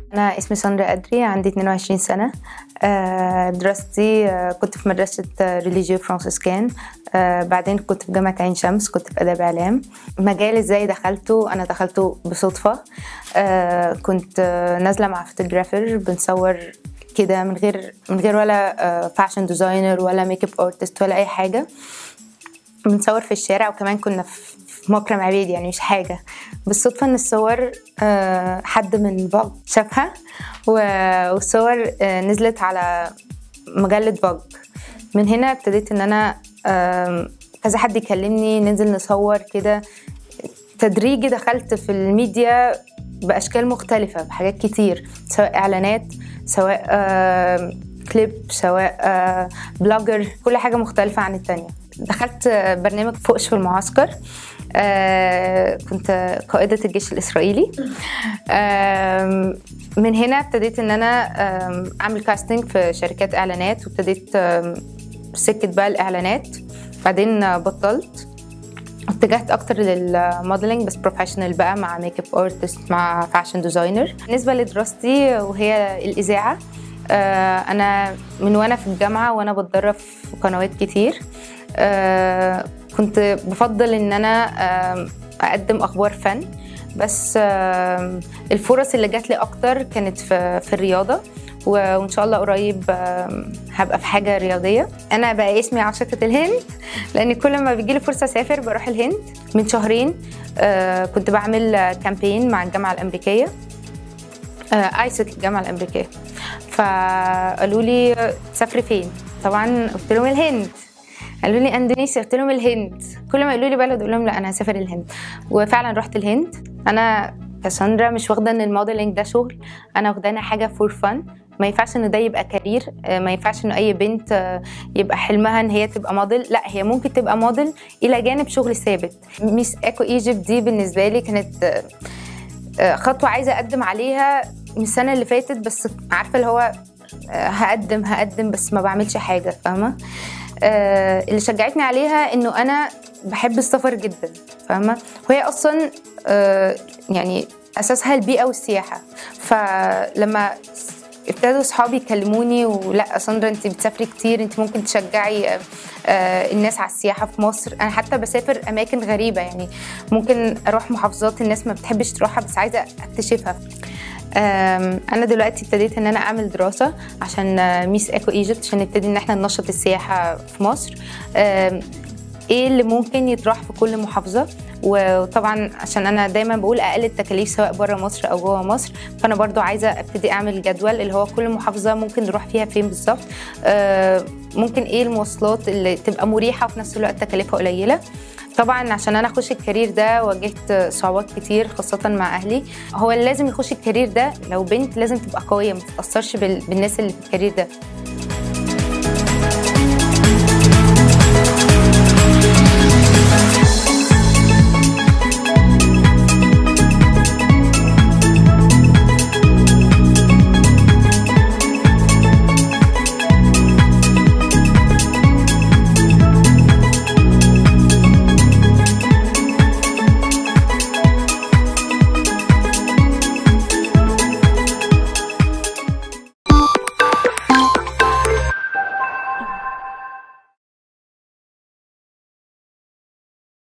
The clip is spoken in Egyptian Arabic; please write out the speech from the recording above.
أنا اسمي ساندرا أدري عندي 22 سنة آه، دراستي آه، كنت في مدرسة ريليجيو فرانسيسكان آه، بعدين كنت في جامعة عين شمس كنت في آداب إعلام مجال إزاي دخلته أنا دخلته بصدفة آه، كنت آه، نازلة مع فوتوغرافر بنصور كده من غير من غير ولا فاشن ديزاينر ولا ميك اب ارتست ولا أي حاجة بنصور في الشارع وكمان كنا في في مكرم عبيد يعني مش حاجة بالصدفة إن الصور آه، حد من فوج شافها و- والصور آه، نزلت على مجلة فوج من هنا ابتديت إن أنا آم، كذا حد يكلمني ننزل نصور كده تدريجي دخلت في الميديا بأشكال مختلفة بحاجات كتير سواء إعلانات سواء آه، كليب سواء آه، بلوجر كل حاجة مختلفة عن التانية دخلت آه، برنامج فوقش في المعسكر آه، كنت قائدة الجيش الإسرائيلي آم، من هنا ابتديت إن أنا آم، أعمل كاستنج في شركات إعلانات وابتديت آم، سكة بقى الإعلانات بعدين آه، بطلت اتجهت اكتر للموديلنج بس بروفيشنال بقى مع ميك اب ارتست مع فاشن ديزاينر بالنسبه لدراستي وهي الاذاعه آه، انا من وانا في الجامعه وانا بتدرب في قنوات كتير آه، كنت بفضل ان انا آه، اقدم اخبار فن بس آه، الفرص اللي جات لي اكتر كانت في في الرياضه و- وان شاء الله قريب آه، هبقى في حاجه رياضيه انا بقى اسمي عاشقه الهند لان كل ما بيجي لي فرصه اسافر بروح الهند من شهرين آه، كنت بعمل كامبين مع الجامعه الامريكيه ايسك الجامعه الامريكيه فقالوا لي تسافري فين طبعا قلت لهم الهند قالوا لي اندونيسيا قلت لهم الهند كل ما يقولوا لي بلد اقول لهم لا انا هسافر الهند وفعلا رحت الهند انا كساندرا مش واخده ان الموديلنج ده شغل انا واخدانا حاجه فور فن ما ينفعش ان ده يبقى كارير آه، ما ينفعش ان اي بنت آه، يبقى حلمها ان هي تبقى موديل لا هي ممكن تبقى موديل الى جانب شغل ثابت ميس ايكو ايجيبت دي بالنسبه لي كانت آه، آه، خطوه عايزه اقدم عليها من السنه اللي فاتت بس عارفه اللي هو آه، هقدم هقدم بس ما بعملش حاجه فاهمه آه، اللي شجعتني عليها انه انا بحب السفر جدا فاهمه وهي اصلا آه، يعني اساسها البيئه والسياحه فلما ابتدوا صحابي يكلموني ولا ساندرا انت بتسافري كتير انت ممكن تشجعي آه، آه، الناس على السياحه في مصر انا حتى بسافر اماكن غريبه يعني ممكن اروح محافظات الناس ما بتحبش تروحها بس عايزه اكتشفها آم، انا دلوقتي ابتديت ان انا اعمل دراسه عشان آه، ميس ايكو ايجيبت عشان نبتدي ان احنا ننشط السياحه في مصر آم، ايه اللي ممكن يتراح في كل محافظه وطبعا عشان انا دايما بقول اقل التكاليف سواء بره مصر او جوه مصر فانا برضو عايزه ابتدي اعمل جدول اللي هو كل محافظه ممكن نروح فيها فين بالظبط آه، ممكن ايه المواصلات اللي تبقى مريحه وفي نفس الوقت تكاليفها قليله طبعا عشان انا اخش الكارير ده واجهت صعوبات كتير خاصه مع اهلي هو اللي لازم يخش الكارير ده لو بنت لازم تبقى قويه ما تتاثرش بال- بالناس اللي في الكارير ده